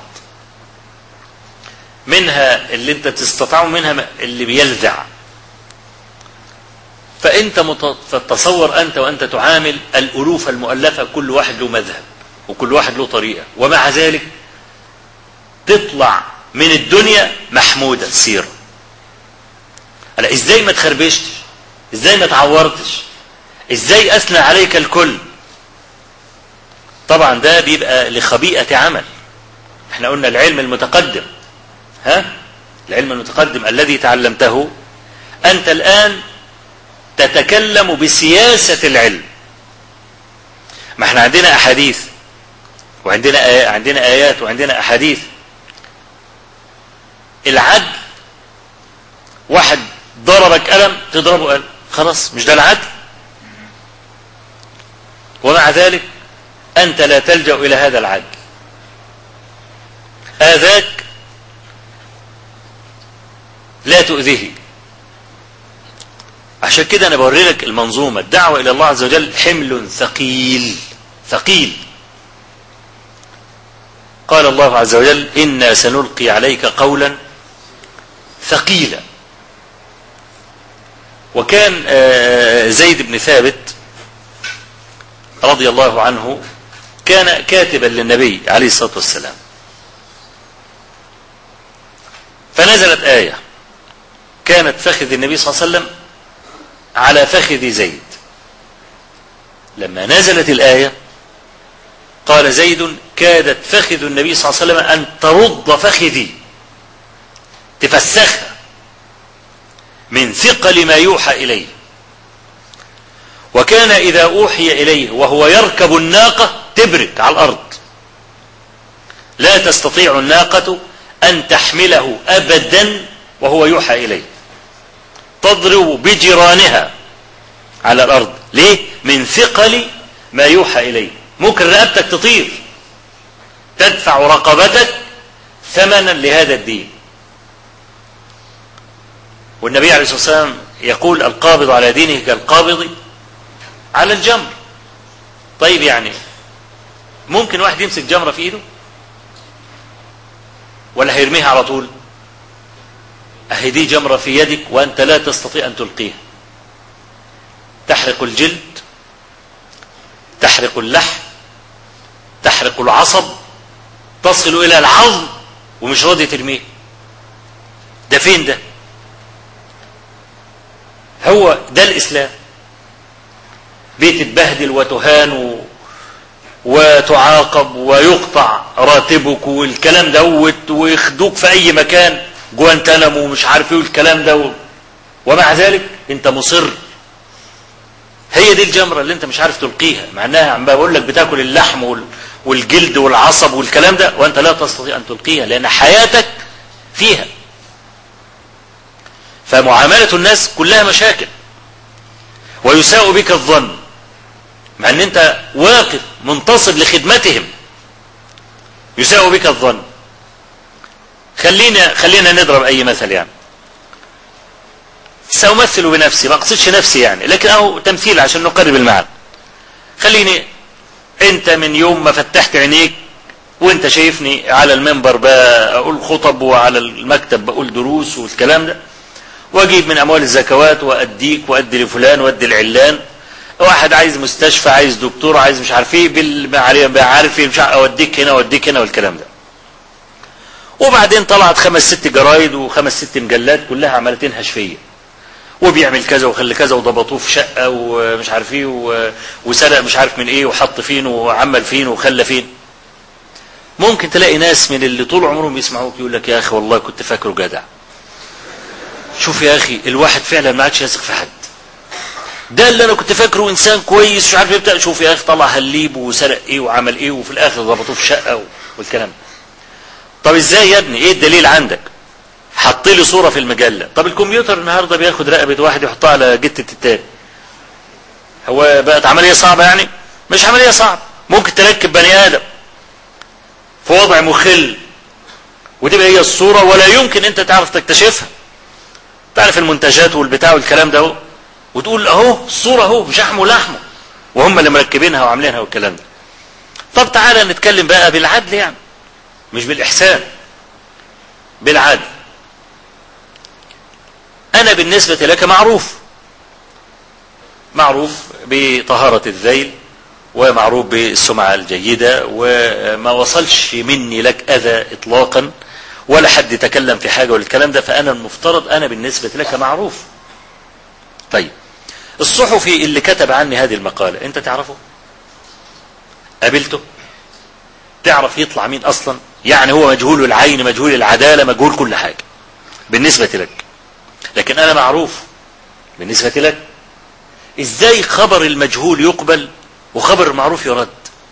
منها اللي انت تستطيع منها اللي بيلذع فانت تتصور انت وانت تعامل الالوف المؤلفه كل واحد له مذهب وكل واحد له طريقه ومع ذلك تطلع من الدنيا محمودا سيرا أنا ازاي ما تخربشتش ازاي ما تعورتش ازاي اثنى عليك الكل طبعا ده بيبقى لخبيئة عمل احنا قلنا العلم المتقدم ها العلم المتقدم الذي تعلمته انت الان تتكلم بسياسة العلم ما احنا عندنا احاديث وعندنا آي... عندنا ايات وعندنا احاديث العدل واحد ضربك قلم تضربه قلم خلاص مش ده العدل ومع ذلك أنت لا تلجأ إلى هذا العدل آذاك لا تؤذيه عشان كده أنا بوري لك المنظومة الدعوة إلى الله عز وجل حمل ثقيل ثقيل قال الله عز وجل إنا سنلقي عليك قولا ثقيلا وكان زيد بن ثابت رضي الله عنه كان كاتبا للنبي عليه الصلاة والسلام فنزلت آية كانت فخذ النبي صلى الله عليه وسلم على فخذ زيد لما نزلت الآية قال زيد كادت فخذ النبي صلى الله عليه وسلم أن ترد فخذي تفسخها من ثقل ما يوحى إليه وكان إذا أوحي إليه وهو يركب الناقة تبرك على الأرض لا تستطيع الناقة أن تحمله أبدا وهو يوحى إليه تضرب بجيرانها على الأرض ليه؟ من ثقل ما يوحى إليه ممكن رقبتك تطير تدفع رقبتك ثمنا لهذا الدين والنبي عليه الصلاة والسلام يقول القابض على دينه كالقابض على الجمر طيب يعني ممكن واحد يمسك جمرة في ايده ولا هيرميها على طول اهي دي جمرة في يدك وانت لا تستطيع ان تلقيها تحرق الجلد تحرق اللحم تحرق العصب تصل الى العظم ومش راضي ترميه ده فين ده هو ده الاسلام بتتبهدل وتهان و... وتعاقب ويقطع راتبك والكلام دوت ويخدوك في اي مكان جوانتنامو ومش عارف ايه والكلام ده و... ومع ذلك انت مصر هي دي الجمرة اللي انت مش عارف تلقيها مع انها عم بقول لك بتاكل اللحم وال... والجلد والعصب والكلام ده وانت لا تستطيع ان تلقيها لان حياتك فيها فمعاملة الناس كلها مشاكل ويساء بك الظن مع ان انت واقف منتصب لخدمتهم يساء بك الظن خلينا خلينا نضرب اي مثل يعني سأمثل بنفسي ما اقصدش نفسي يعني لكن اهو تمثيل عشان نقرب المعنى خليني انت من يوم ما فتحت عينيك وانت شايفني على المنبر بقول خطب وعلى المكتب بقول دروس والكلام ده واجيب من اموال الزكوات واديك وادي لفلان وادي العلان واحد عايز مستشفى عايز دكتور عايز مش عارف ايه عارف ايه مش عارف اوديك هنا اوديك هنا والكلام ده وبعدين طلعت خمس ست جرايد وخمس ست مجلات كلها عماله تنهش فيا وبيعمل كذا وخلي كذا وضبطوه في شقه ومش عارف ايه وسرق مش عارف من ايه وحط فين وعمل فين وخلى فين ممكن تلاقي ناس من اللي طول عمرهم يسمعوك يقول لك يا اخي والله كنت فاكره جدع شوف يا اخي الواحد فعلا ما عادش يثق في حد ده اللي انا كنت فاكره انسان كويس مش عارف يبدا شوف يا اخي طلع هليب وسرق ايه وعمل ايه وفي الاخر ضبطوه في شقه والكلام ده طب ازاي يا ابني ايه الدليل عندك حط لي صوره في المجله طب الكمبيوتر النهارده بياخد رقبه واحد يحطها على جته التاني هو بقت عمليه صعبه يعني مش عمليه صعبه ممكن تركب بني ادم في وضع مخل وتبقى هي الصورة ولا يمكن انت تعرف تكتشفها تعرف المنتجات والبتاع والكلام ده اهو وتقول اهو الصورة اهو شحم ولحمه وهم اللي مركبينها وعاملينها والكلام ده طب تعالى نتكلم بقى بالعدل يعني مش بالإحسان بالعدل أنا بالنسبة لك معروف معروف بطهارة الذيل ومعروف بالسمعة الجيدة وما وصلش مني لك أذى إطلاقا ولا حد تكلم في حاجة والكلام ده فأنا المفترض أنا بالنسبة لك معروف طيب الصحفي اللي كتب عني هذه المقالة أنت تعرفه قابلته تعرف يطلع مين أصلا يعني هو مجهول العين مجهول العدالة مجهول كل حاجة بالنسبة لك لكن أنا معروف بالنسبة لك إزاي خبر المجهول يقبل وخبر المعروف يرد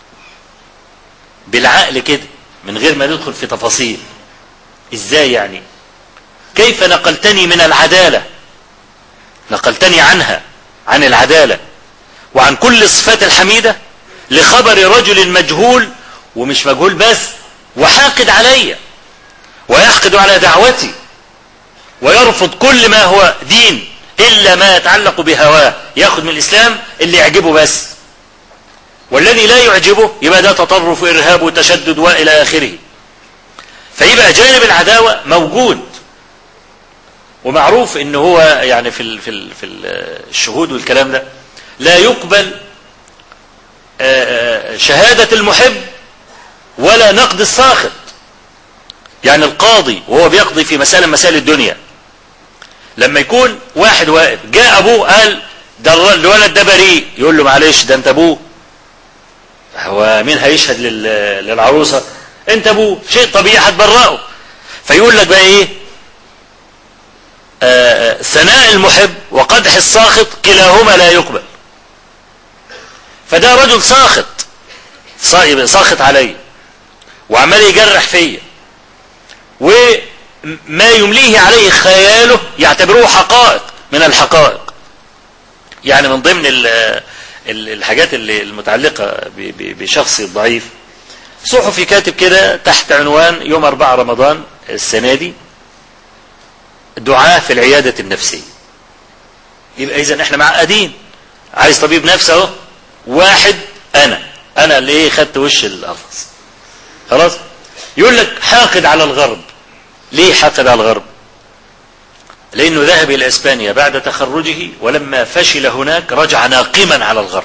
بالعقل كده من غير ما ندخل في تفاصيل إزاي يعني كيف نقلتني من العدالة نقلتني عنها عن العدالة وعن كل الصفات الحميدة لخبر رجل مجهول ومش مجهول بس وحاقد علي ويحقد على دعوتي ويرفض كل ما هو دين إلا ما يتعلق بهواه ياخد من الإسلام اللي يعجبه بس والذي لا يعجبه يبقى ده تطرف وإرهاب وتشدد وإلى آخره فيبقى جانب العداوة موجود ومعروف ان هو يعني في ال في ال في الشهود والكلام ده لا يقبل شهادة المحب ولا نقد الساخط يعني القاضي وهو بيقضي في مسألة مسائل الدنيا لما يكون واحد واقف جاء ابوه قال ده الولد ده بريء يقول له معلش ده انت ابوه هو مين هيشهد للعروسة انت ابوه شيء طبيعي هتبرئه فيقول لك بقى ايه آه ثناء المحب وقدح الساخط كلاهما لا يقبل فده رجل ساخط ساخط علي وعمال يجرح فيا وما يمليه عليه خياله يعتبروه حقائق من الحقائق يعني من ضمن الحاجات اللي المتعلقة بشخصي الضعيف صحفي كاتب كده تحت عنوان يوم 4 رمضان السنة دي دعاء في العيادة النفسية يبقى إذا احنا معقدين عايز طبيب نفسي اهو واحد أنا أنا اللي ايه خدت وش القفص خلاص يقول لك حاقد على الغرب ليه حاقد على الغرب لأنه ذهب إلى إسبانيا بعد تخرجه ولما فشل هناك رجع ناقما على الغرب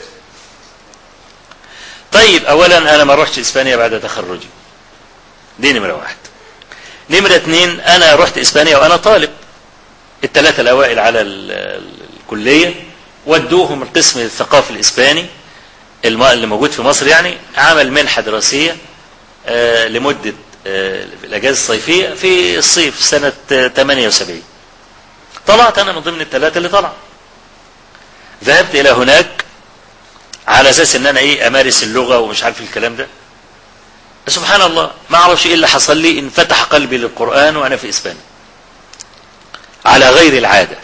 طيب أولا أنا ما رحت إسبانيا بعد تخرجي دي نمرة واحد نمرة اثنين أنا رحت إسبانيا وأنا طالب الثلاثة الأوائل على الكلية ودوهم القسم الثقافي الإسباني اللي موجود في مصر يعني عمل منحة دراسية لمدة الأجازة الصيفية في الصيف سنة 78 طلعت أنا من ضمن الثلاثة اللي طلع ذهبت إلى هناك على أساس أن أنا إيه أمارس اللغة ومش عارف الكلام ده سبحان الله ما أعرفش إيه اللي حصل لي انفتح قلبي للقرآن وأنا في إسبانيا على غير العادة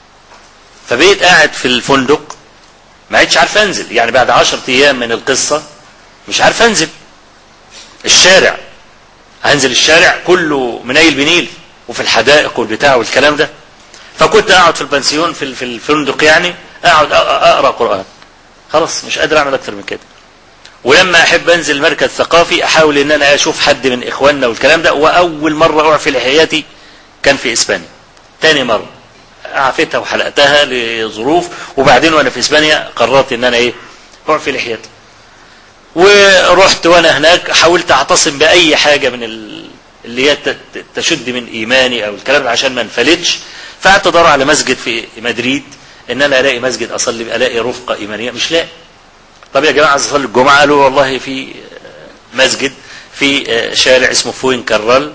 فبقيت قاعد في الفندق ما عدتش عارف أنزل يعني بعد عشرة أيام من القصة مش عارف أنزل الشارع هنزل الشارع كله منيل بنيل وفي الحدائق والبتاع والكلام ده فكنت اقعد في البنسيون في في الفندق يعني اقعد اقرا قران خلاص مش قادر اعمل اكتر من كده ولما احب انزل مركز ثقافي احاول ان انا اشوف حد من اخواننا والكلام ده واول مره اعفي لحياتي كان في اسبانيا تاني مره عفيتها وحلقتها لظروف وبعدين وانا في اسبانيا قررت ان انا ايه اعفي لحياتي ورحت وانا هناك حاولت اعتصم باي حاجة من اللي هي تشد من ايماني او الكلام ده عشان ما انفلتش فقعدت ادور على مسجد في مدريد ان انا الاقي مسجد اصلي الاقي رفقة ايمانية مش لاقي طب يا جماعة عايز اصلي الجمعة قالوا والله في مسجد في شارع اسمه فوين كرال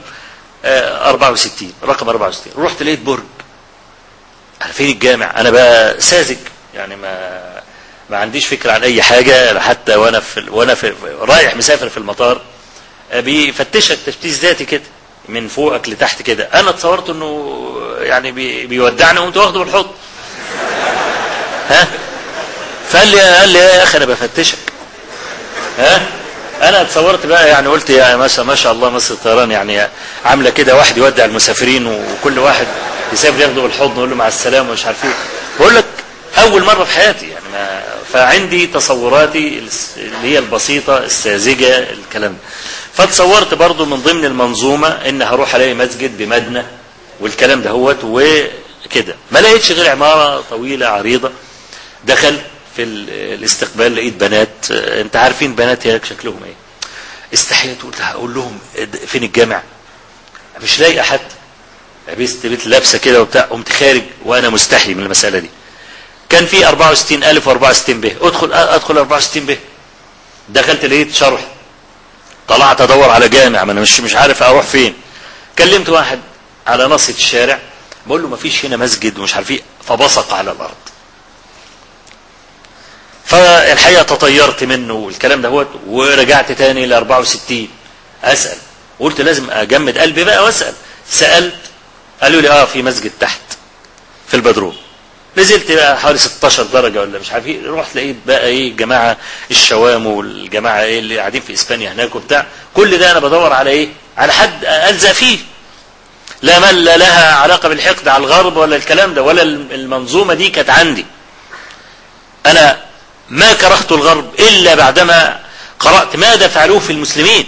64 رقم 64 رحت لقيت برج انا فين الجامع انا بقى ساذج يعني ما ما عنديش فكرة عن اي حاجة حتى وانا في وانا في رايح مسافر في المطار بيفتشك تفتيش ذاتي كده من فوقك لتحت كده انا اتصورت انه يعني بي بيودعني وقمت واخده بالحضن ها فقال لي قال لي يا اخي انا بفتشك ها انا تصورت بقى يعني قلت يا ما شاء ما شاء الله مصر الطيران يعني عامله كده واحد يودع المسافرين وكل واحد يسافر ياخده بالحضن ويقول له مع السلامه ومش عارف ايه بقول لك اول مره في حياتي يعني ما فعندي تصوراتي اللي هي البسيطه الساذجه الكلام ده فتصورت برضو من ضمن المنظومه ان هروح الاقي مسجد بمبنى والكلام ده هوت وكده ما لقيتش غير عماره طويله عريضه دخلت في الاستقبال لقيت بنات انت عارفين بنات هيك شكلهم ايه استحيت قلت هقول لهم فين الجامع مش لاقي حد لبست بيت لابسه كده وبتاع قمت خارج وانا مستحي من المساله دي كان في 64 الف و64 ب ادخل ادخل 64 ب دخلت لقيت شرح طلعت ادور على جامع ما انا مش مش عارف اروح فين كلمت واحد على ناصيه الشارع بقول له ما فيش هنا مسجد ومش عارف ايه فبصق على الارض فالحقيقه تطيرت منه والكلام ده هو ورجعت تاني ل 64 اسال قلت لازم اجمد قلبي بقى واسال سالت قالوا لي اه في مسجد تحت في البدروم نزلت بقى حوالي 16 درجه ولا مش عارف ايه رحت لقيت بقى ايه الجماعه الشوام والجماعه ايه اللي قاعدين في اسبانيا هناك وبتاع كل ده انا بدور على ايه على حد الزق فيه لا مل لها علاقه بالحقد على الغرب ولا الكلام ده ولا المنظومه دي كانت عندي انا ما كرهت الغرب الا بعدما قرات ماذا فعلوه في المسلمين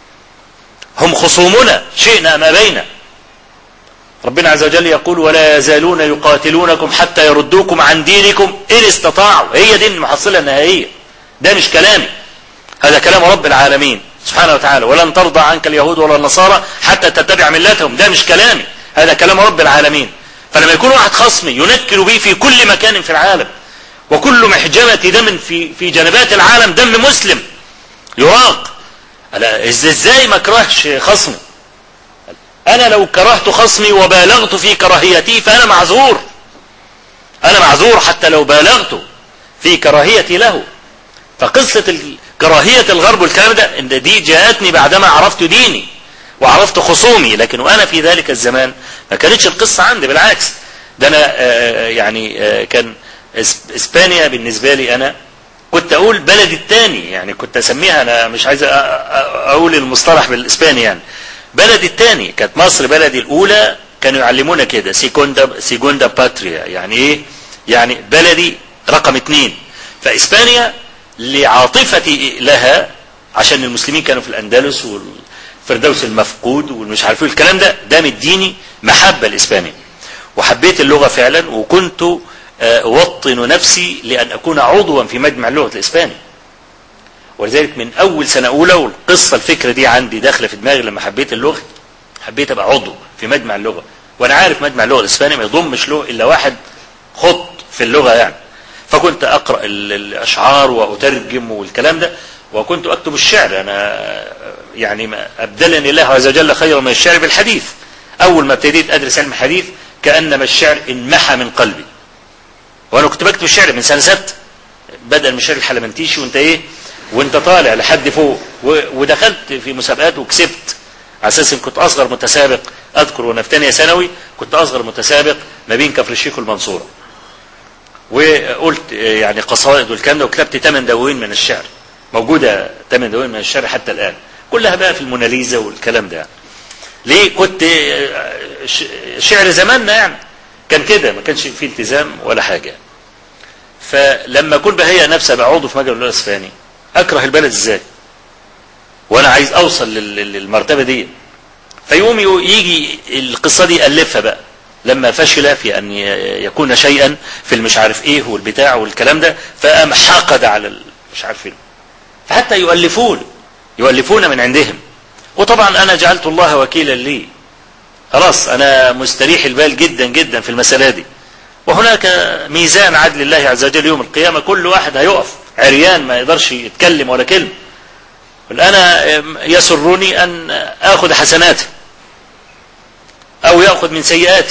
هم خصومنا شئنا ما بينا ربنا عز وجل يقول ولا يزالون يقاتلونكم حتى يردوكم عن دينكم إن استطاعوا هي دي المحصلة النهائية ده مش كلامي هذا كلام رب العالمين سبحانه وتعالى ولن ترضى عنك اليهود ولا النصارى حتى تتبع ملتهم ده مش كلامي هذا كلام رب العالمين فلما يكون واحد خصمي ينكر بي في كل مكان في العالم وكل محجمة دم في في جنبات العالم دم مسلم يراق ازاي ما اكرهش خصمي أنا لو كرهت خصمي وبالغت في كراهيتي فأنا معذور أنا معذور حتى لو بالغت في كراهيتي له فقصة كراهية الغرب والكلام ده إن دي جاءتني بعدما عرفت ديني وعرفت خصومي لكن وأنا في ذلك الزمان ما كانتش القصة عندي بالعكس ده أنا يعني كان إسبانيا بالنسبة لي أنا كنت أقول بلدي الثاني يعني كنت أسميها أنا مش عايز أقول المصطلح بالإسباني يعني بلدي الثاني كانت مصر بلدي الاولى كانوا يعلمونا كده سيكوندا سيكوندا باتريا يعني ايه يعني بلدي رقم اثنين فاسبانيا لعاطفتي لها عشان المسلمين كانوا في الاندلس والفردوس المفقود والمش عارف ايه الكلام ده ده مديني محبه لاسبانيا وحبيت اللغه فعلا وكنت اوطن نفسي لان اكون عضوا في مجمع اللغه الاسباني ولذلك من اول سنه اولى والقصه الفكره دي عندي داخله في دماغي لما حبيت اللغه حبيت ابقى عضو في مجمع اللغه وانا عارف مجمع اللغه الاسباني ما يضمش له الا واحد خط في اللغه يعني فكنت اقرا الاشعار واترجم والكلام ده وكنت اكتب الشعر انا يعني ابدلني الله عز وجل خيرا من الشعر بالحديث اول ما ابتديت ادرس علم الحديث كانما الشعر انمحى من قلبي وانا كنت بكتب الشعر من سنه ست بدل من الشعر الحلمنتيشي وانت ايه وانت طالع لحد فوق ودخلت في مسابقات وكسبت على اساس ان كنت اصغر متسابق اذكر وانا في ثانيه ثانوي كنت اصغر متسابق ما بين كفر الشيخ والمنصوره وقلت يعني قصائد والكلام ده وكتبت ثمان دواوين من الشعر موجوده ثمان دواوين من الشعر حتى الان كلها بقى في الموناليزا والكلام ده ليه كنت شعر زماننا يعني كان كده ما كانش فيه التزام ولا حاجه فلما اكون بهيئ نفسي ابقى عضو في مجلس اللغه الاسباني اكره البلد ازاي وانا عايز اوصل للمرتبه دي فيقوم يجي القصه دي الفها بقى لما فشل في ان يكون شيئا في المش عارف ايه والبتاع والكلام ده فقام حقد على مش عارف ايه فحتى يؤلفون يؤلفون من عندهم وطبعا انا جعلت الله وكيلا لي خلاص انا مستريح البال جدا جدا في المساله دي وهناك ميزان عدل الله عز وجل يوم القيامه كل واحد هيقف عريان ما يقدرش يتكلم ولا كلمه انا يسرني ان اخذ حسناته او ياخذ من سيئاتي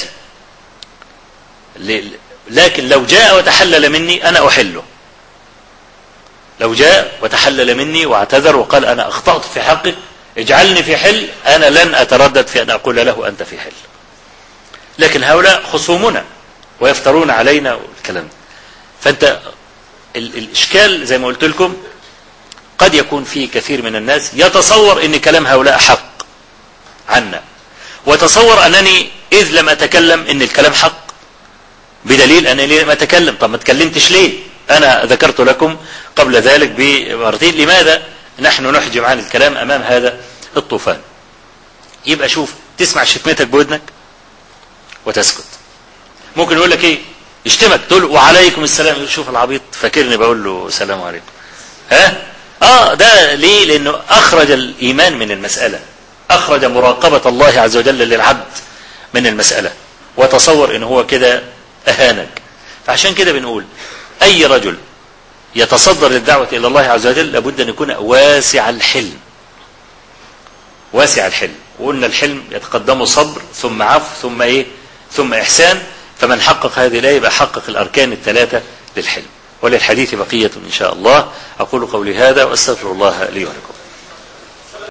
لكن لو جاء وتحلل مني انا احله لو جاء وتحلل مني واعتذر وقال انا اخطات في حقك اجعلني في حل انا لن اتردد في ان اقول له انت في حل لكن هؤلاء خصومنا ويفترون علينا والكلام ده فانت الاشكال زي ما قلت لكم قد يكون في كثير من الناس يتصور ان كلام هؤلاء حق عنا وتصور انني اذ لم اتكلم ان الكلام حق بدليل انني لم اتكلم طب ما تكلمتش ليه انا ذكرت لكم قبل ذلك بمرتين لماذا نحن نحجم عن الكلام امام هذا الطوفان يبقى شوف تسمع شتمتك بودنك وتسكت ممكن يقول لك ايه يشتمك تقول وعليكم السلام شوف العبيط فاكرني بقول له السلام عليكم ها اه ده ليه لانه اخرج الايمان من المساله اخرج مراقبه الله عز وجل للعبد من المساله وتصور ان هو كده اهانك فعشان كده بنقول اي رجل يتصدر للدعوه الى الله عز وجل لابد ان يكون واسع الحلم واسع الحلم وقلنا الحلم يتقدمه صبر ثم عفو ثم ايه ثم احسان فمن حقق هذه الايه يبقى حقق الاركان الثلاثه للحلم وللحديث بقيه ان شاء الله اقول قولي هذا واستغفر الله لي ولكم